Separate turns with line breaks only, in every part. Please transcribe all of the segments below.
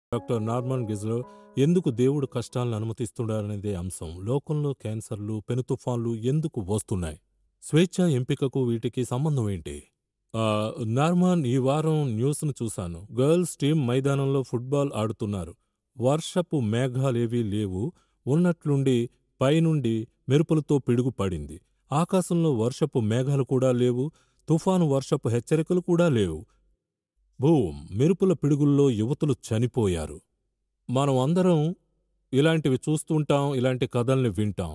Doctor Norman గిజ్లో ఎందుకు దేవుడు కష్టాలను అనుమతిస్తున్నాడనేదే అంశం లోకంలో క్యాన్సర్లు పెను తుఫాన్లు ఎందుకు వస్తున్నాయి స్వేచ్ఛ ఎంపికకు వీటికి సంబంధం ఏంటి ఆ, నార్మన్ ఈ వారం న్యూస్ను చూశాను గర్ల్స్ టీం మైదానంలో ఫుట్బాల్ ఆడుతున్నారు వర్షపు మేఘాలేవీ లేవు ఉన్నట్లుండి పైనుండి మెరుపులతో పిడుగు పడింది ఆకాశంలో వర్షపు మేఘాలు కూడా లేవు తుఫాను వర్షపు హెచ్చరికలు కూడా లేవు బూమ్ మెరుపుల పిడుగుల్లో యువతులు చనిపోయారు మనం అందరం ఇలాంటివి చూస్తుంటాం ఇలాంటి కథల్ని వింటాం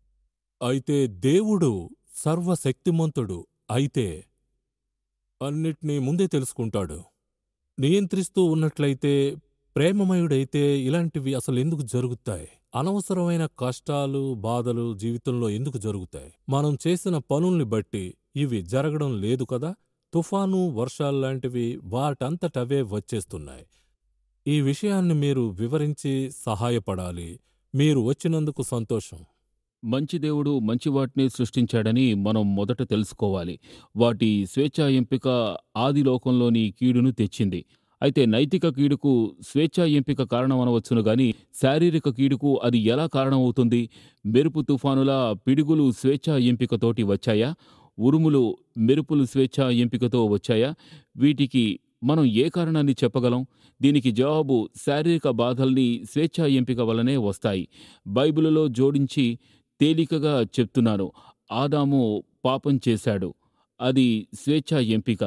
అయితే దేవుడు సర్వశక్తిమంతుడు అయితే అన్నిటినీ ముందే తెలుసుకుంటాడు నియంత్రిస్తూ ఉన్నట్లయితే ప్రేమమయుడైతే ఇలాంటివి అసలు ఎందుకు జరుగుతాయి అనవసరమైన కష్టాలు బాధలు జీవితంలో ఎందుకు జరుగుతాయి మనం చేసిన పనుల్ని బట్టి ఇవి జరగడం లేదు కదా తుఫాను వర్షాల్లాంటివి వాటంతటవే వచ్చేస్తున్నాయి ఈ విషయాన్ని మీరు వివరించి సహాయపడాలి మీరు వచ్చినందుకు సంతోషం
మంచి దేవుడు మంచి వాటిని సృష్టించాడని మనం మొదట తెలుసుకోవాలి వాటి స్వేచ్ఛా ఎంపిక ఆది లోకంలోని కీడును తెచ్చింది అయితే నైతిక కీడుకు స్వేచ్ఛా ఎంపిక కారణం అనవచ్చును గాని శారీరక కీడుకు అది ఎలా కారణమవుతుంది మెరుపు తుఫానుల పిడుగులు స్వేచ్ఛా ఎంపికతోటి వచ్చాయా ఉరుములు మెరుపులు స్వేచ్ఛా ఎంపికతో వచ్చాయా వీటికి మనం ఏ కారణాన్ని చెప్పగలం దీనికి జవాబు శారీరక బాధల్ని స్వేచ్ఛా ఎంపిక వల్లనే వస్తాయి బైబిలులో జోడించి తేలికగా చెప్తున్నాను ఆదాము పాపం చేశాడు అది స్వేచ్ఛా ఎంపిక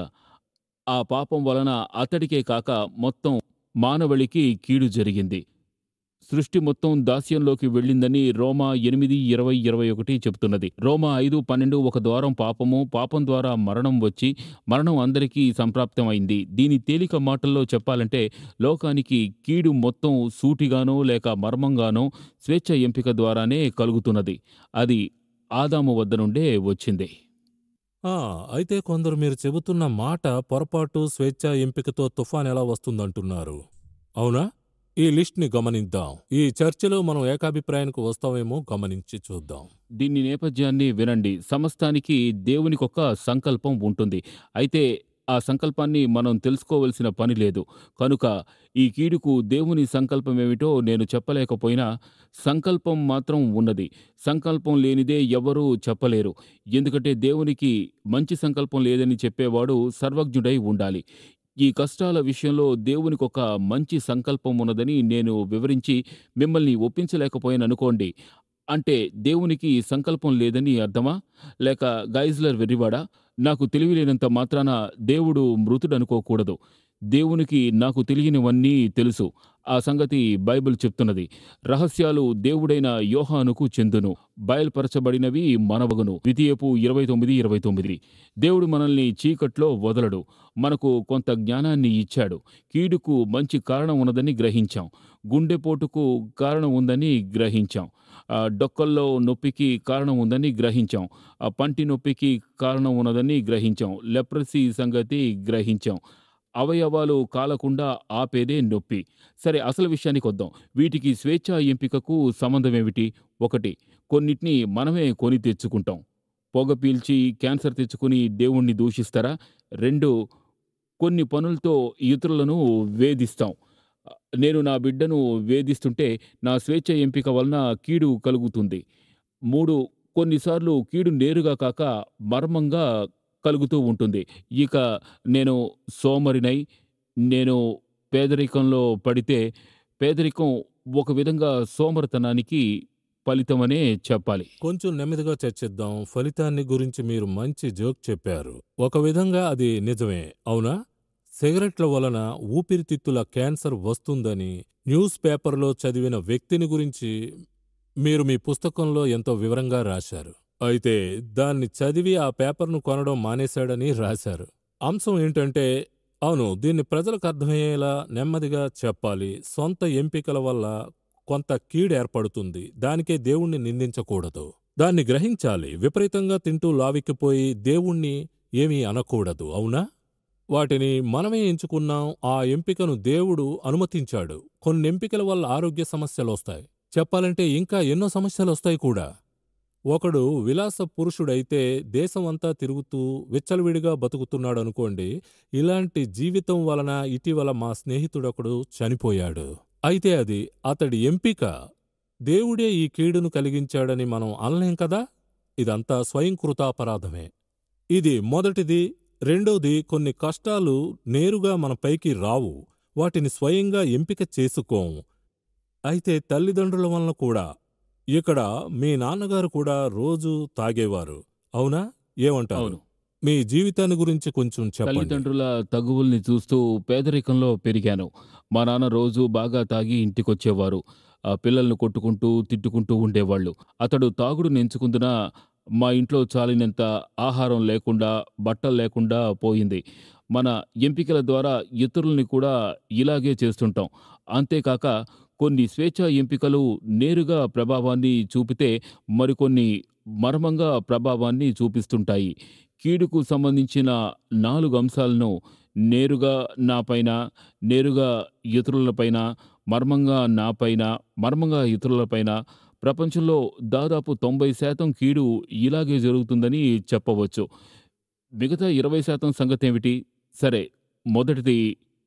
ఆ పాపం వలన అతడికే కాక మొత్తం మానవళికి కీడు జరిగింది సృష్టి మొత్తం దాస్యంలోకి వెళ్ళిందని రోమా ఎనిమిది ఇరవై ఇరవై ఒకటి చెబుతున్నది రోమా ఐదు పన్నెండు ఒక ద్వారం పాపము పాపం ద్వారా మరణం వచ్చి మరణం అందరికీ సంప్రాప్తమైంది దీని తేలిక మాటల్లో చెప్పాలంటే లోకానికి కీడు మొత్తం సూటిగానో లేక మర్మంగానో స్వేచ్ఛ ఎంపిక ద్వారానే కలుగుతున్నది అది ఆదాము వద్ద నుండే వచ్చింది
ఆ, అయితే కొందరు మీరు చెబుతున్న మాట పొరపాటు స్వేచ్ఛ ఎంపికతో తుఫాన్ ఎలా వస్తుందంటున్నారు అవునా ఈ లిస్ట్ని గమనిద్దాం ఈ చర్చలో మనం ఏకాభిప్రాయానికి వస్తామేమో గమనించి చూద్దాం
దీని నేపథ్యాన్ని వినండి సమస్తానికి దేవునికొక సంకల్పం ఉంటుంది అయితే ఆ సంకల్పాన్ని మనం తెలుసుకోవలసిన పని లేదు కనుక ఈ కీడుకు దేవుని సంకల్పం ఏమిటో నేను చెప్పలేకపోయినా సంకల్పం మాత్రం ఉన్నది సంకల్పం లేనిదే ఎవరూ చెప్పలేరు ఎందుకంటే దేవునికి మంచి సంకల్పం లేదని చెప్పేవాడు సర్వజ్ఞుడై ఉండాలి ఈ కష్టాల విషయంలో దేవునికి ఒక మంచి సంకల్పం ఉన్నదని నేను వివరించి మిమ్మల్ని ఒప్పించలేకపోయాననుకోండి అంటే దేవునికి సంకల్పం లేదని అర్థమా లేక గైజ్లర్ వెర్రివాడా నాకు తెలివిలేనంత మాత్రాన దేవుడు మృతుడనుకోకూడదు దేవునికి నాకు తెలియనివన్నీ తెలుసు ఆ సంగతి బైబిల్ చెప్తున్నది రహస్యాలు దేవుడైన యోహానుకు చెందును బయల్పరచబడినవి మనవగును ద్వితీయపు ఇరవై తొమ్మిది ఇరవై తొమ్మిది దేవుడు మనల్ని చీకట్లో వదలడు మనకు కొంత జ్ఞానాన్ని ఇచ్చాడు కీడుకు మంచి కారణం ఉన్నదని గ్రహించాం గుండెపోటుకు కారణం ఉందని గ్రహించాం ఆ డొక్కల్లో నొప్పికి కారణం ఉందని గ్రహించాం ఆ పంటి నొప్పికి కారణం ఉన్నదని గ్రహించాం లెప్రసీ సంగతి గ్రహించాం అవయవాలు కాలకుండా ఆపేదే నొప్పి సరే అసలు విషయానికి వద్దాం వీటికి స్వేచ్ఛా ఎంపికకు సంబంధం ఏమిటి ఒకటి కొన్నిటిని మనమే కొని తెచ్చుకుంటాం పొగ పీల్చి క్యాన్సర్ తెచ్చుకుని దేవుణ్ణి దూషిస్తారా రెండు కొన్ని పనులతో ఇతరులను వేధిస్తాం నేను నా బిడ్డను వేధిస్తుంటే నా స్వేచ్ఛ ఎంపిక వలన కీడు కలుగుతుంది మూడు కొన్నిసార్లు కీడు నేరుగా కాక మర్మంగా కలుగుతూ ఉంటుంది ఇక నేను సోమరినై నేను పేదరికంలో పడితే పేదరికం ఒక విధంగా సోమరితనానికి ఫలితమనే చెప్పాలి
కొంచెం నెమ్మదిగా చర్చిద్దాం ఫలితాన్ని గురించి మీరు మంచి జోక్ చెప్పారు ఒక విధంగా అది నిజమే అవునా సిగరెట్ల వలన ఊపిరితిత్తుల క్యాన్సర్ వస్తుందని న్యూస్ పేపర్లో చదివిన వ్యక్తిని గురించి మీరు మీ పుస్తకంలో ఎంతో వివరంగా రాశారు అయితే దాన్ని చదివి ఆ పేపర్ను కొనడం మానేశాడని రాశారు అంశం ఏంటంటే అవును దీన్ని ప్రజలకు అర్థమయ్యేలా నెమ్మదిగా చెప్పాలి సొంత ఎంపికల వల్ల కొంత కీడు ఏర్పడుతుంది దానికే దేవుణ్ణి నిందించకూడదు దాన్ని గ్రహించాలి విపరీతంగా తింటూ లావిక్కిపోయి దేవుణ్ణి ఏమీ అనకూడదు అవునా వాటిని మనమే ఎంచుకున్నాం ఆ ఎంపికను దేవుడు అనుమతించాడు కొన్ని ఎంపికల వల్ల ఆరోగ్య సమస్యలు వస్తాయి చెప్పాలంటే ఇంకా ఎన్నో సమస్యలు వస్తాయి కూడా ఒకడు విలాస పురుషుడైతే దేశమంతా తిరుగుతూ విచ్చలవిడిగా బతుకుతున్నాడనుకోండి ఇలాంటి జీవితం వలన ఇటీవల మా స్నేహితుడొకడు చనిపోయాడు అయితే అది అతడి ఎంపిక దేవుడే ఈ కీడును కలిగించాడని మనం అనలేం కదా ఇదంతా స్వయంకృతాపరాధమే ఇది మొదటిది రెండోది కొన్ని కష్టాలు నేరుగా మన పైకి రావు వాటిని స్వయంగా ఎంపిక చేసుకోం అయితే తల్లిదండ్రుల వలన కూడా ఇక్కడ మీ నాన్నగారు కూడా రోజు తాగేవారు అవునా ఏమంటారు
అవును
మీ జీవితాన్ని గురించి కొంచెం చెప్పండి
తల్లిదండ్రుల తగువుల్ని చూస్తూ పేదరికంలో పెరిగాను మా నాన్న రోజు బాగా తాగి ఇంటికొచ్చేవారు ఆ పిల్లల్ని కొట్టుకుంటూ తిట్టుకుంటూ ఉండేవాళ్ళు అతడు తాగుడు నెంచుకుందున మా ఇంట్లో చాలినంత ఆహారం లేకుండా బట్టలు లేకుండా పోయింది మన ఎంపికల ద్వారా ఇతరుల్ని కూడా ఇలాగే చేస్తుంటాం అంతేకాక కొన్ని స్వేచ్ఛ ఎంపికలు నేరుగా ప్రభావాన్ని చూపితే మరికొన్ని మర్మంగా ప్రభావాన్ని చూపిస్తుంటాయి కీడుకు సంబంధించిన నాలుగు అంశాలను నేరుగా నాపైన నేరుగా ఇతరులపైన మర్మంగా నాపైన మర్మంగా ఇతరులపైన ప్రపంచంలో దాదాపు తొంభై శాతం కీడు ఇలాగే జరుగుతుందని చెప్పవచ్చు మిగతా ఇరవై శాతం సంగతి ఏమిటి సరే మొదటిది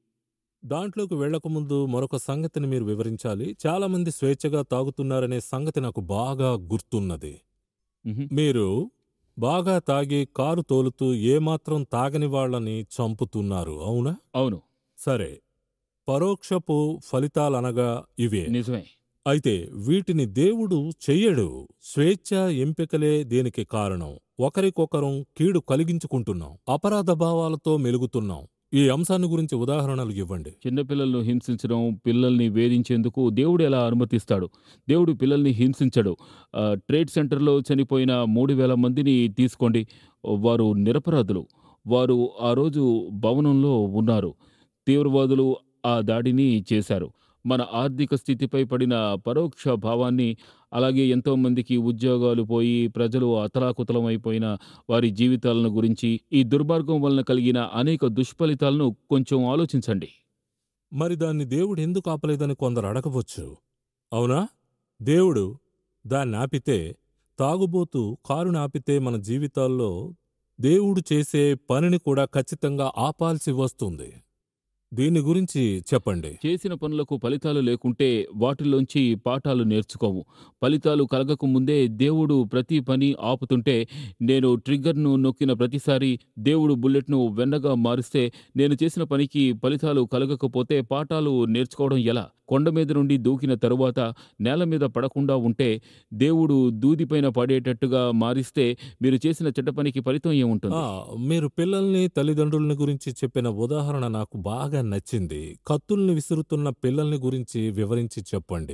దాంట్లోకి వెళ్లకముందు మరొక సంగతిని మీరు వివరించాలి చాలామంది స్వేచ్ఛగా తాగుతున్నారనే సంగతి నాకు బాగా గుర్తున్నది
మ్హూ.
మీరు బాగా తాగి కారు తోలుతూ ఏమాత్రం తాగని వాళ్ళని చంపుతున్నారు అవునా
అవును
సరే పరోక్షపు ఫలితాలనగా ఇవే
నిజమే
అయితే వీటిని దేవుడు చెయ్యడు స్వేచ్ఛ ఎంపికలే దీనికి కారణం ఒకరికొకరం కీడు కలిగించుకుంటున్నాం అపరాధ భావాలతో మెలుగుతున్నాం ఈ అంశాన్ని గురించి ఉదాహరణలు ఇవ్వండి
చిన్నపిల్లలను హింసించడం పిల్లల్ని వేధించేందుకు దేవుడు ఎలా అనుమతిస్తాడు దేవుడు పిల్లల్ని హింసించడు ఆ, ట్రేడ్ సెంటర్లో చనిపోయిన మూడు వేల మందిని తీసుకోండి వారు నిరపరాధులు వారు ఆ రోజు భవనంలో ఉన్నారు తీవ్రవాదులు ఆ దాడిని చేశారు మన ఆర్థిక స్థితిపై పడిన పరోక్ష భావాన్ని అలాగే ఎంతో మందికి ఉద్యోగాలు పోయి ప్రజలు అతలాకుతలమైపోయిన వారి జీవితాలను గురించి ఈ దుర్మార్గం వలన కలిగిన అనేక దుష్ఫలితాలను కొంచెం ఆలోచించండి
మరి దాన్ని దేవుడు ఎందుకు ఆపలేదని కొందరు అడగవచ్చు అవునా దేవుడు దాన్ని ఆపితే తాగుబోతూ కారుని ఆపితే మన జీవితాల్లో దేవుడు చేసే పనిని కూడా ఖచ్చితంగా ఆపాల్సి వస్తుంది దీని గురించి చెప్పండి
చేసిన పనులకు ఫలితాలు లేకుంటే వాటిలోంచి పాఠాలు నేర్చుకోవు ఫలితాలు కలగక ముందే దేవుడు ప్రతి పని ఆపుతుంటే నేను ట్రిగ్గర్ను నొక్కిన ప్రతిసారి దేవుడు బుల్లెట్ను వెన్నగా మారిస్తే నేను చేసిన పనికి ఫలితాలు కలగకపోతే పాఠాలు నేర్చుకోవడం ఎలా కొండ మీద నుండి దూకిన తరువాత నేల మీద పడకుండా ఉంటే దేవుడు దూదిపైన పడేటట్టుగా మారిస్తే మీరు చేసిన చెడ్డ పనికి ఫలితం ఏముంటుంది
ఆ, మీరు పిల్లల్ని తల్లిదండ్రుల్ని గురించి చెప్పిన ఉదాహరణ నాకు బాగా నచ్చింది కత్తుల్ని విసురుతున్న పిల్లల్ని గురించి వివరించి చెప్పండి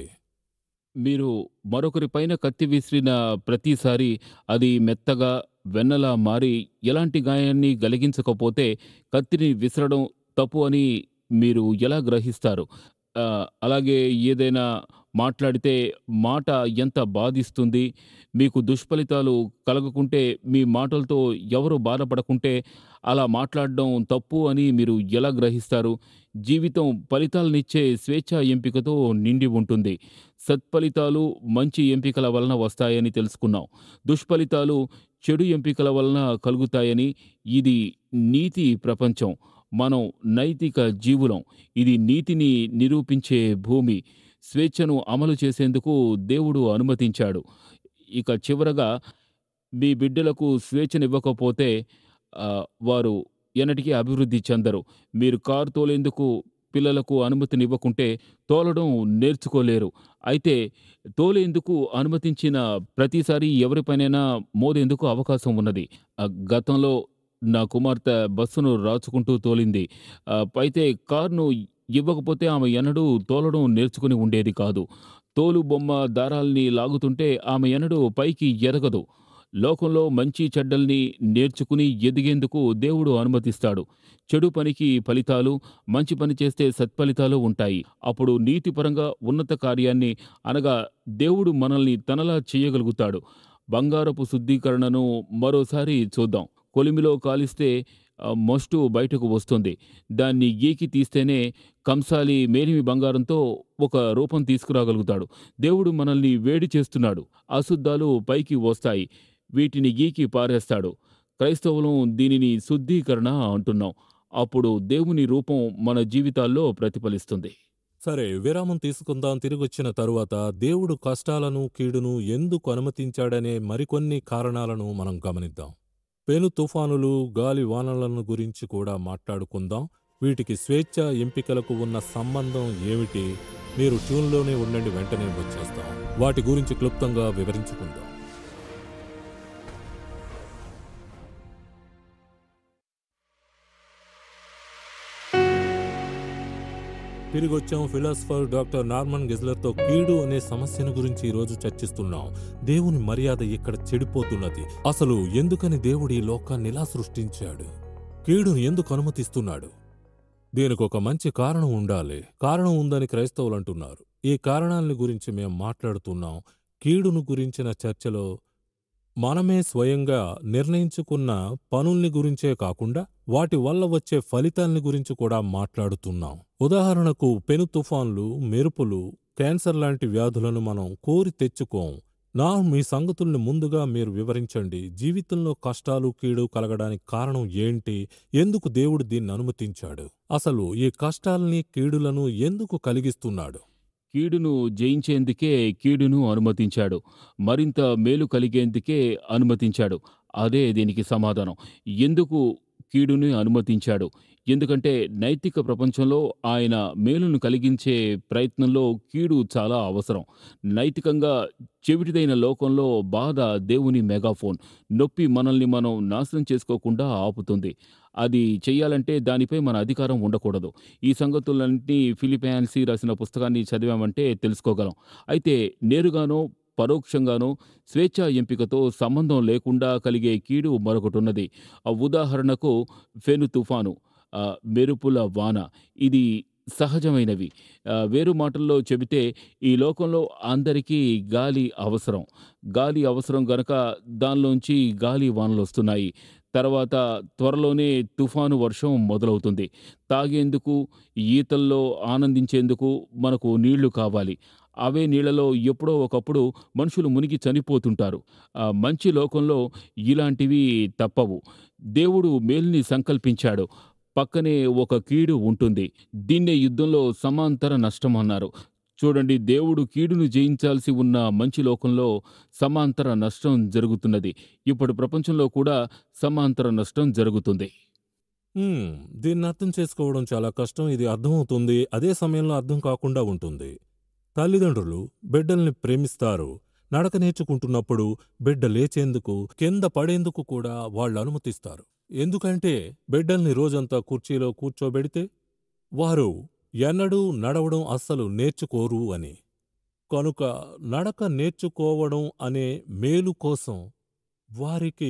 మీరు మరొకరి పైన కత్తి విసిరిన ప్రతిసారి అది మెత్తగా వెన్నలా మారి ఎలాంటి గాయాన్ని కలిగించకపోతే కత్తిని విసరడం తప్పు అని మీరు ఎలా గ్రహిస్తారు ఆ, అలాగే ఏదైనా మాట్లాడితే మాట ఎంత బాధిస్తుంది మీకు దుష్ఫలితాలు కలగకుంటే మీ మాటలతో ఎవరు బాధపడకుంటే అలా మాట్లాడడం తప్పు అని మీరు ఎలా గ్రహిస్తారు జీవితం ఫలితాలనిచ్చే స్వేచ్ఛా ఎంపికతో నిండి ఉంటుంది సత్ఫలితాలు మంచి ఎంపికల వలన వస్తాయని తెలుసుకున్నాం దుష్ఫలితాలు చెడు ఎంపికల వలన కలుగుతాయని ఇది నీతి ప్రపంచం మనం నైతిక జీవులం ఇది నీతిని నిరూపించే భూమి స్వేచ్ఛను అమలు చేసేందుకు దేవుడు అనుమతించాడు ఇక చివరగా మీ బిడ్డలకు స్వేచ్ఛనివ్వకపోతే ఆ, వారు ఎన్నటికీ అభివృద్ధి చెందరు మీరు కారు తోలేందుకు పిల్లలకు అనుమతినివ్వకుంటే తోలడం నేర్చుకోలేరు అయితే తోలేందుకు అనుమతించిన ప్రతిసారి ఎవరిపైనైనా మోదేందుకు అవకాశం ఉన్నది ఆ, గతంలో నా కుమార్తె బస్సును రాచుకుంటూ తోలింది ఆ, అయితే కారును ఇవ్వకపోతే ఆమె ఎన్నడూ తోలడం నేర్చుకుని ఉండేది కాదు తోలు బొమ్మ దారాల్ని లాగుతుంటే ఆమె ఎన్నడూ పైకి ఎదగదు లోకంలో మంచి చెడ్డల్ని నేర్చుకుని ఎదిగేందుకు దేవుడు అనుమతిస్తాడు చెడు పనికి ఫలితాలు మంచి పని చేస్తే సత్ఫలితాలు ఉంటాయి అప్పుడు నీతిపరంగా ఉన్నత కార్యాన్ని అనగా దేవుడు మనల్ని తనలా చేయగలుగుతాడు బంగారపు శుద్ధీకరణను మరోసారి చూద్దాం కొలిమిలో కాలిస్తే ఆహ్, మొస్టు బయటకు వస్తుంది. దాన్ని గీకి తీస్తేనే కంసాలి మేలిమి బంగారంతో ఒక రూపం తీసుకురాగలుగుతాడు. దేవుడు మనల్ని వేడి చేస్తున్నాడు. అశుద్ధాలు పైకి వస్తాయి. వీటిని గీకి పారేస్తాడు. క్రైస్తవులం దీనిని శుద్ధీకరణ అంటున్నాం. అప్పుడు దేవుని రూపం మన జీవితాల్లో ప్రతిఫలిస్తుంది.
సరే విరామం తీసుకుందాం. తిరిగొచ్చిన తరువాత దేవుడు కష్టాలను, కీడును ఎందుకు అనుమతించాడనే మరికొన్ని కారణాలను మనం గమనిద్దాం. పెను తుఫానులు, గాలి వానలను గురించి కూడా మాట్లాడుకుందాం. వీటికి స్వేచ్ఛ, ఎంపికలకు ఉన్న సంబంధం ఏమిటి? మీరు ట్యూన్‌లోనే ఉండండి వెంటనే వచ్చేస్తాం. వాటి గురించి క్లుప్తంగా వివరించుకుందాం. తిరిగొచ్చాం. ఫిలాసఫర్ డాక్టర్ నార్మన్ గెజ్లర్‌తో కీడు అనే సమస్యను గురించి ఈరోజు చర్చిస్తున్నాం. దేవుని మర్యాద ఇక్కడ చెడిపోతున్నది. అసలు ఎందుకని దేవుడు ఈ లోకాన్ని ఇలా సృష్టించాడు? కీడును ఎందుకు అనుమతిస్తున్నాడు? దీనికొక మంచి కారణం ఉండాలి. కారణం ఉందని క్రైస్తవులంటున్నారు. ఈ కారణాల్ని గురించి మేం మాట్లాడుతున్నాం. కీడును గురించిన చర్చలో మనమే స్వయంగా నిర్ణయించుకున్న పనుల్ని గురించే కాకుండా వాటి వల్ల వచ్చే ఫలితాల్ని గురించి కూడా మాట్లాడుతున్నాం. ఉదాహరణకు పెను తుఫాన్లు, మెరుపులు, క్యాన్సర్ లాంటి వ్యాధులను మనం కోరి తెచ్చుకోం. నా మీ సంగతుల్ని ముందుగా మీరు వివరించండి. జీవితంలో కష్టాలు, కీడు కలగడానికి కారణం ఏంటి? ఎందుకు దేవుడు దీన్ని అనుమతించాడు? అసలు ఈ కష్టాల్ని, కీడులను ఎందుకు కలిగిస్తున్నాడు?
కీడును జయించేందుకే కీడును అనుమతించాడు. మరింత మేలు కలిగేందుకే అనుమతించాడు. అదే దీనికి సమాధానం. ఎందుకు కీడుని అనుమతించాడు? ఎందుకంటే నైతిక ప్రపంచంలో ఆయన మేలును కలిగించే ప్రయత్నంలో కీడు చాలా అవసరం. నైతికంగా చెవిటిదైన లోకంలో బాధ దేవుని మెగాఫోన్. నొప్పి మనల్ని మనం నాశనం చేసుకోకుండా ఆపుతుంది. అది చెయ్యాలంటే దానిపై మన అధికారం ఉండకూడదు. ఈ సంగతులన్నిటినీ ఫిలిప్ యాన్సీ రాసిన పుస్తకాన్ని చదివామంటే తెలుసుకోగలం. అయితే నేరుగానో, పరోక్షంగానో స్వేచ్ఛా ఎంపికతో సంబంధం లేకుండా కలిగే కీడు మరొకటున్నది. ఆహ్, ఉదాహరణకు పెను తుఫాను, ఆహ్, మెరుపుల వాన ఇది సహజమైనవి. ఆహ్, వేరు మాటల్లో చెబితే ఈ లోకంలో అందరికీ గాలి అవసరం. గాలి అవసరం గనక దానిలోంచి గాలి వానలొస్తున్నాయి. తర్వాత త్వరలోనే తుఫాను వర్షం మొదలవుతుంది. తాగేందుకు, ఈతల్లో ఆనందించేందుకు మనకు నీళ్లు కావాలి. అవే నీళ్లలో ఎప్పుడో ఒకప్పుడు మనుషులు మునిగి చనిపోతుంటారు. ఆహ్, మంచి లోకంలో ఇలాంటివి తప్పవు. దేవుడు మేలుని సంకల్పించాడు. పక్కనే ఒక కీడు ఉంటుంది. దీన్నే యుద్ధంలో సమాంతర నష్టం అన్నారు. చూడండి దేవుడు కీడును జయించాల్సి ఉన్న మంచి లోకంలో సమాంతర నష్టం జరుగుతున్నది. ఇప్పుడు ప్రపంచంలో కూడా సమాంతర నష్టం జరుగుతుంది.
హ్మ్. దీన్నర్థం చేసుకోవడం చాలా కష్టం. ఇది అర్థమవుతుంది. అదే సమయంలో అర్థం కాకుండా ఉంటుంది. తల్లిదండ్రులు బిడ్డల్ని ప్రేమిస్తారు. నడక నేర్చుకుంటున్నప్పుడు బిడ్డ లేచేందుకు, కింద పడేందుకు కూడా వాళ్ళనుమతిస్తారు. ఎందుకంటే బిడ్డల్ని రోజంతా కుర్చీలో కూర్చోబెడితే వారు ఎన్నడూ నడవడం అస్సలు నేర్చుకోరు అని. కనుక నడక నేర్చుకోవడం అనే మేలు కోసం వారికి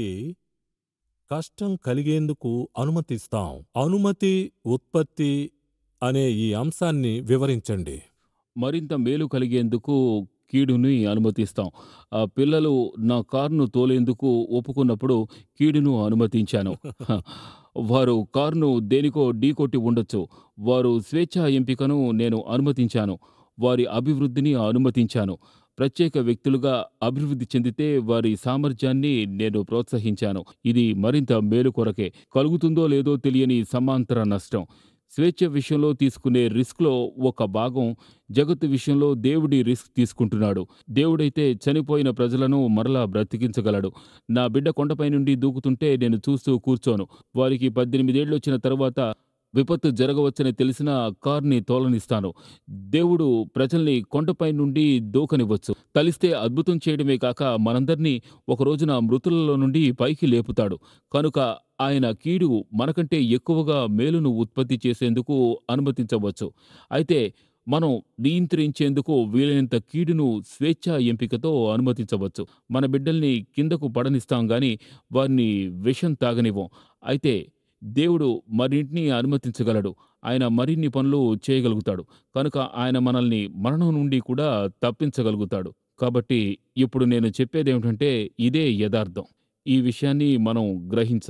కష్టం కలిగేందుకు అనుమతిస్తాం. అనుమతి, ఉత్పత్తి అనే ఈ అంశాన్ని వివరించండి.
మరింత మేలు కలిగేందుకు కీడుని అనుమతిస్తాం. ఆహ్, పిల్లలు నా కారును తోలేందుకు ఒప్పుకున్నప్పుడు కీడును అనుమతించాను. వారు కారును దేనికో ఢీకొట్టి ఉండొచ్చు. వారు స్వేచ్ఛా ఎంపికను నేను అనుమతించాను. వారి అభివృద్ధిని అనుమతించాను. ప్రత్యేక వ్యక్తులుగా అభివృద్ధి చెందితే వారి సామర్థ్యాన్ని నేను ప్రోత్సహించాను. ఇది మరింత మేలు కొరకే. కలుగుతుందో లేదో తెలియని సమాంతర నష్టం. స్వేచ్ఛ విషయంలో తీసుకునే రిస్క్‌లో ఒక భాగం జగత్తు విషయంలో దేవుడి రిస్క్ తీసుకుంటున్నాడు. దేవుడైతే చనిపోయిన ప్రజలను మరలా బ్రతికించగలడు. నా బిడ్డ కొండపై నుండి దూకుతుంటే నేను చూస్తూ కూర్చోను. వారికి 18 ఏళ్లొచ్చిన తరువాత విపత్తు జరగవచ్చని తెలిసినా కార్‌ని తోలనిస్తాను. దేవుడు ప్రజల్ని కొండపై నుండి దూకనివ్వొచ్చు. తలిస్తే అద్భుతం చేయడమే కాక మనందర్నీ ఒక రోజున మృతులలో నుండి పైకి లేపుతాడు. కనుక ఆయన కీడు మనకంటే ఎక్కువగా మేలును ఉత్పత్తి చేసేందుకు అనుమతించవచ్చు. అయితే మనం నియంత్రించేందుకు వీలైనంత కీడును స్వేచ్ఛా ఎంపికతో అనుమతించవచ్చు. మన బిడ్డల్ని కిందకు పడనిస్తాం గాని వారిని విషం తాగనివ్వం. అయితే దేవుడు మరిన్నిటిని అనుమతించగలడు. ఆయన మరిన్ని పనులు చేయగలుగుతాడు. కనుక ఆయన మనల్ని మరణం నుండి కూడా తప్పించగలుగుతాడు. కాబట్టి ఇప్పుడు నేను చెప్పేదేమిటంటే ఇదే యథార్థం. ఈ విషయాన్ని మనం గ్రహించాలి.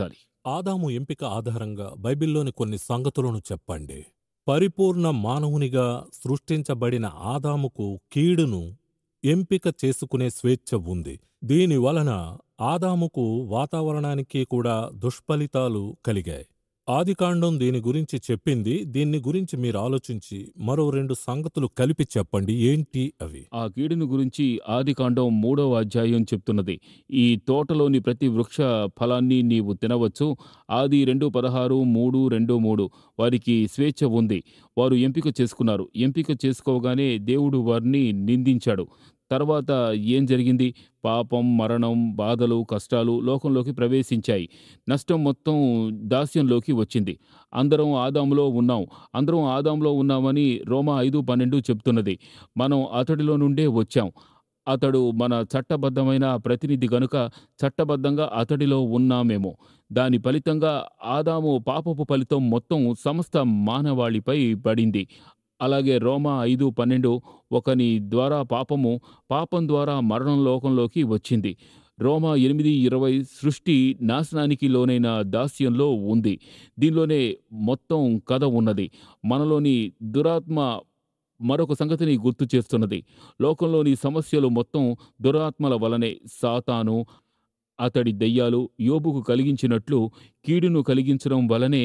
ఆదాము ఎంపిక ఆధారంగా బైబిల్లోని కొన్ని సంగతులను చెప్పండి పరిపూర్ణ మానవునిగా సృష్టించబడిన ఆదాముకు కీడును ఎంపిక చేసుకునే స్వేచ్ఛ ఉంది దీని వలన ఆదాముకు వాతావరణానికి కూడా దుష్ఫలితాలు కలిగాయి ఆదికాండం దీని గురించి చెప్పింది దీన్ని గురించి మీరు ఆలోచించి మరో రెండు సంగతులు కలిపి చెప్పండి ఏంటి అవి
ఆ కీడును గురించి ఆదికాండం మూడవ అధ్యాయం చెప్తున్నది ఈ తోటలోని ప్రతి వృక్ష ఫలాన్ని నీవు తినవచ్చు ఆది రెండు పదహారు మూడు రెండు మూడు వారికి స్వేచ్ఛ ఉంది వారు ఎంపిక చేసుకున్నారు ఎంపిక చేసుకోగానే దేవుడు వారిని నిందించాడు తర్వాత ఏం జరిగింది పాపం మరణం బాధలు కష్టాలు లోకంలోకి ప్రవేశించాయి నష్టం మొత్తం దాస్యంలోకి వచ్చింది అందరం ఆదాములో ఉన్నాం అందరం ఆదాంలో ఉన్నామని రోమా ఐదు పన్నెండు చెప్తున్నది మనం అతడిలో నుండే వచ్చాం అతడు మన చట్టబద్ధమైన ప్రతినిధి గనుక చట్టబద్ధంగా అతడిలో ఉన్నామేమో దాని ఫలితంగా ఆదాము పాపపు ఫలితం మొత్తం సమస్త మానవాళిపై పడింది అలాగే రోమా ఐదు పన్నెండు ఒకని ద్వారా పాపము పాపం ద్వారా మరణం లోకంలోకి వచ్చింది రోమా ఎనిమిది ఇరవై సృష్టి నాశనానికి లోనైన దాస్యంలో ఉంది దీనిలోనే మొత్తం కథ ఉన్నది మనలోని దురాత్మ మరొక సంగతిని గుర్తు చేస్తున్నది లోకంలోని సమస్యలు మొత్తం దురాత్మల వలనే సాతాను అతడి దెయ్యాలు యోబుకు కలిగించినట్లు కీడును కలిగించడం వలనే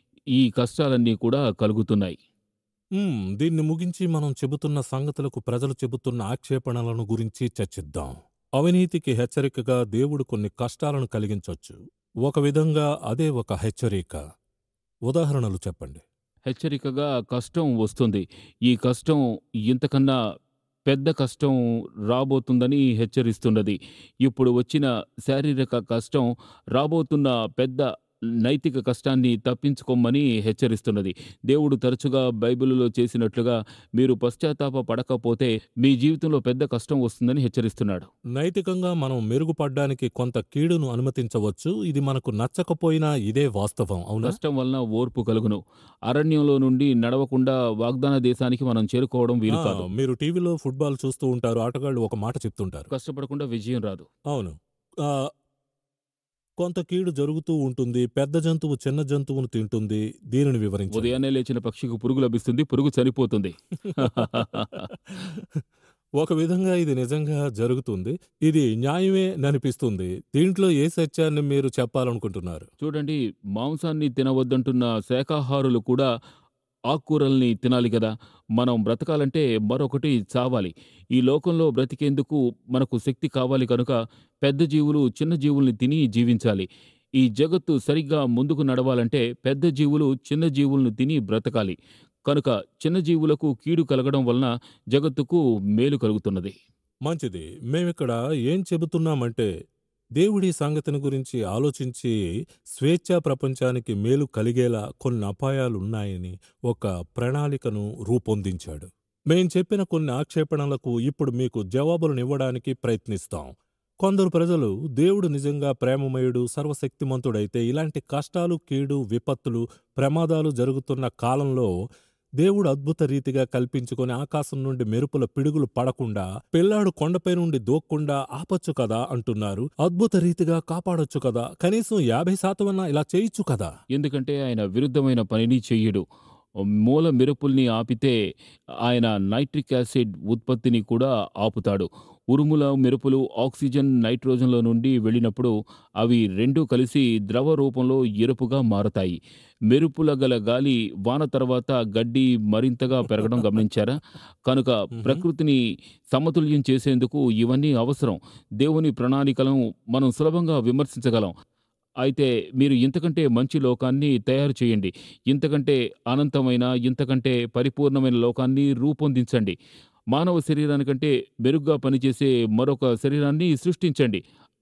ఈ కష్టాలన్నీ కూడా కలుగుతున్నాయి
మ్మ్, దీన్ని ముగించి మనం చెబుతున్న సంగతులకు ప్రజలు చెబుతున్న ఆక్షేపణలను గురించి చర్చిద్దాం అవినీతికి హెచ్చరికగా దేవుడు కొన్ని కష్టాలను కలిగించొచ్చు ఒక విధంగా అదే ఒక హెచ్చరిక ఉదాహరణలు చెప్పండి
హెచ్చరికగా కష్టం వస్తుంది ఈ కష్టం ఇంతకన్నా పెద్ద కష్టం రాబోతుందని హెచ్చరిస్తున్నది ఇప్పుడు వచ్చిన శారీరక కష్టం రాబోతున్న పెద్ద నైతిక కష్టాన్ని తప్పించుకోమని హెచ్చరిస్తున్నది దేవుడు తరచుగా బైబిలులో చేసినట్లుగా మీరు పశ్చాత్తాప పడకపోతే మీ జీవితంలో పెద్ద కష్టం వస్తుందని హెచ్చరిస్తున్నాడు
నైతికంగా మనం మెరుగుపడ్డానికి కొంత కీడును అనుమతించవచ్చు ఇది మనకు నచ్చకపోయినా ఇదే వాస్తవం అవునా
కష్టం వలన ఓర్పు కలుగును అరణ్యంలో నుండి నడవకుండా వాగ్దాన దేశానికి మనం చేరుకోవడం వీలు
ఆ,
కాదు
మీరు టీవీలో ఫుట్బాల్ చూస్తూ ఉంటారు ఆటగాళ్ళు ఒక మాట చెప్తుంటారు
కష్టపడకుండా విజయం రాదు
అవును ఆ, కొంత కీడు జరుగుతూ ఉంటుంది పెద్ద జంతువు చిన్న జంతువును తింటుంది దీనిని వివరించండి
ఉదయాన్నే లేచిన పక్షికి పురుగు లభిస్తుంది పురుగు చనిపోతుంది
ఒక విధంగా ఇది నిజంగా జరుగుతుంది ఇది న్యాయమే అనిపిస్తుంది దీంట్లో ఏ సత్యాన్ని మీరు చెప్పాలనుకుంటున్నారు
చూడండి మాంసాన్ని తినవద్దంటున్న శాకాహారులు కూడా ఆకుకూరల్ని తినాలి కదా మనం బ్రతకాలంటే మరొకటి చావాలి ఈ లోకంలో బ్రతికేందుకు మనకు శక్తి కావాలి కనుక పెద్ద జీవులు చిన్న జీవుల్ని తిని జీవించాలి ఈ జగత్తు సరిగ్గా ముందుకు నడవాలంటే పెద్ద జీవులు చిన్న జీవులను తిని బ్రతకాలి కనుక చిన్న జీవులకు కీడు కలగడం వలన జగత్తుకు మేలు కలుగుతున్నది
మంచిది మేమిక్కడ ఏం చెబుతున్నామంటే దేవుడి సంగతిని గురించి ఆలోచించి స్వేచ్ఛా ప్రపంచానికి మేలు కలిగేలా కొన్ని అపాయాలున్నాయని ఒక ప్రణాళికను రూపొందించాడు మేం చెప్పిన కొన్ని ఆక్షేపణలకు ఇప్పుడు మీకు జవాబులనివ్వడానికి ప్రయత్నిస్తాం కొందరు ప్రజలు దేవుడు నిజంగా ప్రేమమయుడు సర్వశక్తిమంతుడైతే ఇలాంటి కష్టాలు కీడు విపత్తులు ప్రమాదాలు జరుగుతున్న కాలంలో దేవుడు అద్భుత రీతిగా కల్పించుకొని ఆకాశం నుండి మెరుపుల పిడుగులు పడకుండా పిల్లాడు కొండపై నుండి దూక్కుండా ఆపొచ్చు కదా అంటున్నారు అద్భుత రీతిగా కాపాడొచ్చు కదా కనీసం యాభై శాతమన్నా ఇలా చేయొచ్చు కదా
ఎందుకంటే ఆయన విరుద్ధమైన పనిని చెయ్యడు మూల మెరుపుల్ని ఆపితే ఆయన నైట్రిక్ యాసిడ్ ఉత్పత్తిని కూడా ఆపుతాడు ఉరుముల మెరుపులు ఆక్సిజన్ నైట్రోజన్లో నుండి వెళ్ళినప్పుడు అవి రెండూ కలిసి ద్రవ రూపంలో ఎరుపుగా మారతాయి మెరుపుల గల గాలి వాన తర్వాత గడ్డి మరింతగా పెరగడం గమనించారా కనుక
మ్మ్.
ప్రకృతిని సమతుల్యం చేసేందుకు ఇవన్నీ అవసరం దేవుని ప్రణాళికలను మనం సులభంగా విమర్శించగలం అయితే మీరు ఇంతకంటే మంచి లోకాన్ని తయారు చేయండి ఇంతకంటే అనంతమైన ఇంతకంటే పరిపూర్ణమైన లోకాన్ని రూపొందించండి మానవ శరీరానికంటే మెరుగ్గా పనిచేసే మరొక శరీరాన్ని సృష్టించండి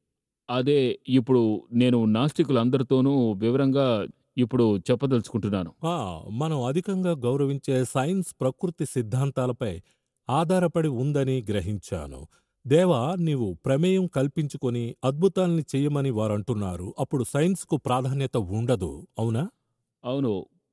అదే ఇప్పుడు నేను నాస్తికులందరితోనూ వివరంగా ఇప్పుడు చెప్పదలుచుకుంటున్నాను
ఆ, మనం అధికంగా గౌరవించే సైన్స్ ప్రకృతి సిద్ధాంతాలపై ఆధారపడి ఉందని గ్రహించాను దేవా నీవు ప్రమేయం కల్పించుకొని అద్భుతాల్ని చెయ్యమని వారంటున్నారు అప్పుడు సైన్స్కు ప్రాధాన్యత ఉండదు అవునా
అవును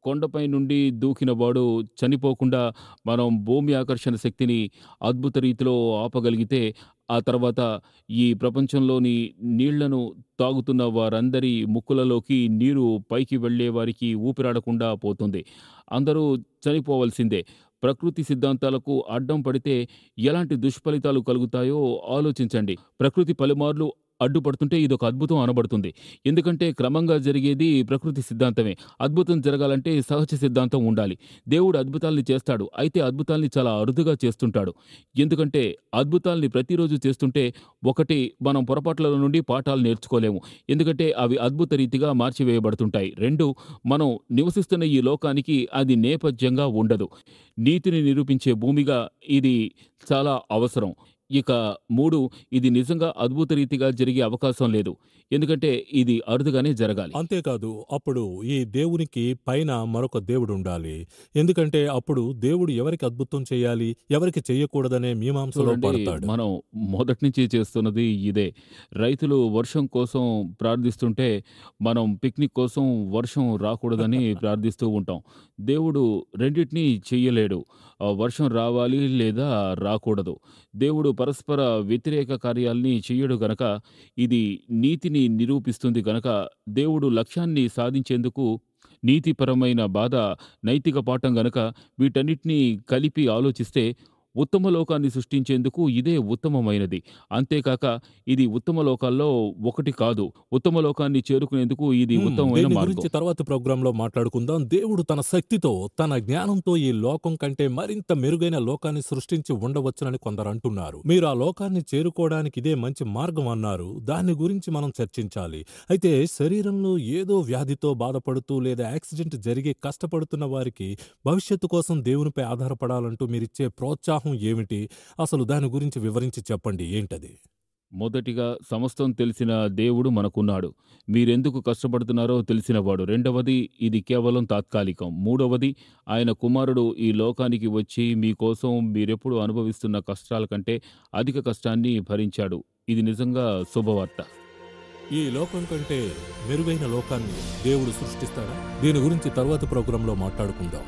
కొండపై నుండి దూకిన వాడు చనిపోకుండా మనం భూమి ఆకర్షణ శక్తిని అద్భుత రీతిలో ఆపగలిగితే ఆ తర్వాత ఈ ప్రపంచంలోని నీళ్లను తాగుతున్న వారందరి ముక్కులలోకి నీరు పైకి వెళ్ళే వారికి ఊపిరాడకుండా పోతుంది అందరూ చనిపోవలసిందే ప్రకృతి సిద్ధాంతాలకు అడ్డం పడితే ఎలాంటి దుష్ఫలితాలు కలుగుతాయో ఆలోచించండి ప్రకృతి పలుమార్లు అడ్డుపడుతుంటే ఇదొక అద్భుతం అనబడుతుంది ఎందుకంటే క్రమంగా జరిగేది ప్రకృతి సిద్ధాంతమే అద్భుతం జరగాలంటే సహజ సిద్ధాంతం ఉండాలి దేవుడు అద్భుతాల్ని చేస్తాడు అయితే అద్భుతాల్ని చాలా అరుదుగా చేస్తుంటాడు ఎందుకంటే అద్భుతాల్ని ప్రతిరోజు చేస్తుంటే ఒకటి మనం పొరపాట్ల నుండి పాఠాలు నేర్చుకోలేము ఎందుకంటే అవి అద్భుత రీతిగా మార్చివేయబడుతుంటాయి రెండు మనం నివసిస్తున్న ఈ లోకానికి అది నేపథ్యంగా ఉండదు నీతిని నిరూపించే భూమిగా ఇది చాలా అవసరం ఇక మూడు ఇది నిజంగా అద్భుత రీతిగా జరిగే అవకాశం లేదు ఎందుకంటే ఇది అరుదుగానే జరగాలి
అంతేకాదు అప్పుడు ఈ దేవునికి పైన మరొక దేవుడు ఉండాలి ఎందుకంటే అప్పుడు దేవుడు ఎవరికి అద్భుతం చేయాలి ఎవరికి చేయకూడదనే మీమాంసలో
చూడండి
పడతాడు
మనం మొదటి నుంచి చేస్తున్నది ఇదే రైతులు వర్షం కోసం ప్రార్థిస్తుంటే మనం పిక్నిక్ కోసం వర్షం రాకూడదని ప్రార్థిస్తూ ఉంటాం దేవుడు రెండింటినీ చెయ్యలేడు ఆ వర్షం రావాలి లేదా రాకూడదు దేవుడు పరస్పర వ్యతిరేక కార్యాల్ని చెయ్యడు గనక ఇది నీతిని నిరూపిస్తుంది గనక దేవుడు లక్ష్యాన్ని సాధించేందుకు నీతిపరమైన బాధ నైతిక పాఠం గనక వీటన్నిటినీ కలిపి ఆలోచిస్తే ఉత్తమ లోకాన్ని సృష్టించేందుకు ఇదే ఉత్తమమైనది అంతేకాక ఇది ఉత్తమ లోకాల్లో ఒకటి కాదు ఉత్తమ లోకాన్ని చేరుకునేందుకు ఇది
హ్మ్,
ఉత్తమమైన
దీని
మార్గం
గురించి తర్వాత ప్రోగ్రామ్ లో మాట్లాడుకుందాం దేవుడు తన శక్తితో తన జ్ఞానంతో ఈ లోకం కంటే మరింత మెరుగైన లోకాన్ని సృష్టించి ఉండవచ్చునని కొందరు అంటున్నారు మీరు ఆ లోకాన్ని చేరుకోవడానికి ఇదే మంచి మార్గం అన్నారు దాని గురించి మనం చర్చించాలి అయితే శరీరంలో ఏదో వ్యాధితో బాధపడుతూ లేదా యాక్సిడెంట్ జరిగి కష్టపడుతున్న వారికి భవిష్యత్తు కోసం దేవునిపై ఆధారపడాలంటూ మీరిచ్చే ప్రోత్సాహం ఏమిటి అసలు దాని గురించి వివరించి చెప్పండి ఏంటది
మొదటిగా సమస్తం తెలిసిన దేవుడు మనకున్నాడు మీరెందుకు కష్టపడుతున్నారో తెలిసినవాడు రెండవది ఇది కేవలం తాత్కాలికం మూడవది ఆయన కుమారుడు ఈ లోకానికి వచ్చి మీకోసం మీరెప్పుడు అనుభవిస్తున్న కష్టాల కంటే అధిక కష్టాన్ని భరించాడు ఇది నిజంగా శుభవార్త
ఈ లోకం కంటే మెరుగైన లోకాన్ని దేవుడు సృష్టిస్తాడా దీని గురించి తర్వాత ప్రోగ్రాంలో మాట్లాడుకుందాం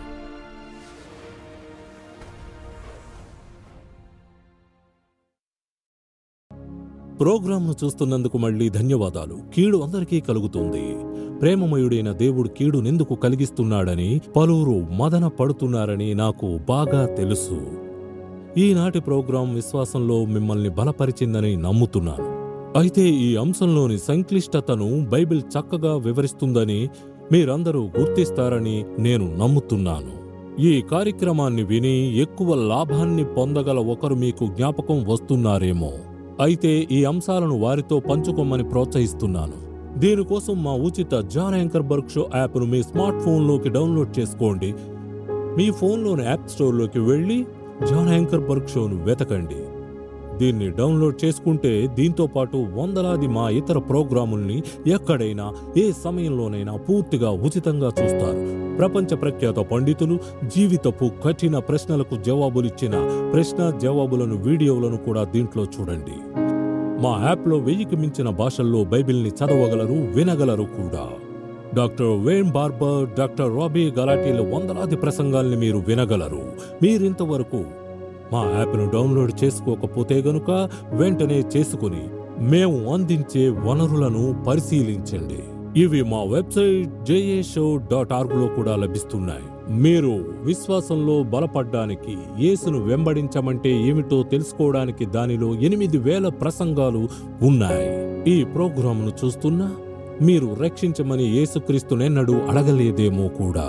ప్రోగ్రాంను చూస్తున్నందుకు మళ్ళీ ధన్యవాదాలు కీడు అందరికీ కలుగుతుంది ప్రేమమయుడైన దేవుడు కీడునెందుకు కలిగిస్తున్నాడని పలువురు మదన పడుతున్నారని నాకు బాగా తెలుసు ఈనాటి ప్రోగ్రాం విశ్వాసంలో మిమ్మల్ని బలపరిచిందని నమ్ముతున్నాను అయితే ఈ అంశంలోని సంక్లిష్టతను బైబిల్ చక్కగా వివరిస్తుందని మీరందరూ గుర్తిస్తారని నేను నమ్ముతున్నాను ఈ కార్యక్రమాన్ని విని ఎక్కువ లాభాన్ని పొందగల ఒకరు మీకు జ్ఞాపకం వస్తున్నారేమో అయితే ఈ అంశాలను వారితో పంచుకోమని ప్రోత్సహిస్తున్నాను దీనికోసం మా ఉచిత జాన్ యాంకర్ బర్గ్ షో యాప్ను మీ స్మార్ట్ ఫోన్లోకి డౌన్లోడ్ చేసుకోండి మీ ఫోన్లోని యాప్ స్టోర్లోకి వెళ్ళి జాన్ యాంకర్ బర్గ్ షోను వెతకండి దీన్ని డౌన్లోడ్ చేసుకుంటే దీంతో పాటు వందలాది మా ఇతర ప్రోగ్రాముల్ని ఎక్కడైనా ఏ సమయంలోనైనా పూర్తిగా ఉచితంగా చూస్తారు ప్రపంచ ప్రఖ్యాత పండితులు జీవితపు కఠిన ప్రశ్నలకు జవాబులిచ్చిన ప్రశ్న జవాబులను వీడియోలను కూడా దీంట్లో చూడండి మా యాప్లో వెయ్యికి మించిన భాషల్లో బైబిల్ని చదవగలరు వినగలరు కూడా doctor Wayne Barber doctor Robby గలాటీల వందలాది ప్రసంగాల్ని మీరు వినగలరు మీరింతవరకు మా యాప్ను డౌన్లోడ్ చేసుకోకపోతే గనుక వెంటనే చేసుకుని మేము అందించే వనరులను పరిశీలించండి ఇవి మా వెబ్సైట్ జేఏ షో డాట్ ఆర్గ్లో కూడా లభిస్తున్నాయి మీరు విశ్వాసంలో బలపడ్డానికి యేసును వెంబడించమంటే ఏమిటో తెలుసుకోవడానికి దానిలో ఎనిమిది వేల ప్రసంగాలు ఉన్నాయి ఈ ప్రోగ్రాంను చూస్తున్నా మీరు రక్షించమని యేసుక్రీస్తునెన్నడూ అడగలేదేమో కూడా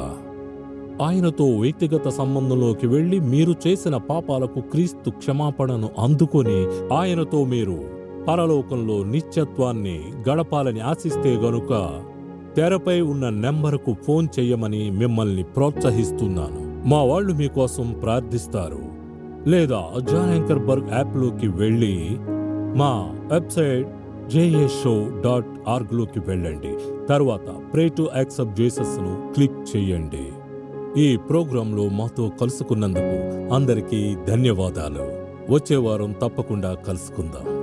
ఆయనతో వ్యక్తిగత సంబంధంలోకి వెళ్లి మీరు చేసిన పాపాలకు క్రీస్తు క్షమాపణను అందుకొని ఆయనతో మీరు పరలోకంలో నిత్యత్వాన్ని గడపాలని ఆశిస్తే గనుక తెరపై ఉన్న నెంబరుకు ఫోన్ చెయ్యమని మిమ్మల్ని ప్రోత్సహిస్తున్నాను మా వాళ్ళు మీకోసం ప్రార్థిస్తారు లేదా జాన్ యాంకర్ బర్గ్ యాప్లోకి వెళ్ళి మా వెబ్సైట్ జేఏ షో డాట్ ఆర్గ్లోకి వెళ్ళండి తర్వాత ప్రే టు యాక్సెప్ట్ జీసస్ను క్లిక్ చేయండి ఈ ప్రోగ్రాంలో మాతో కలుసుకున్నందుకు అందరికీ ధన్యవాదాలు వచ్చే వారం తప్పకుండా కలుసుకుందాం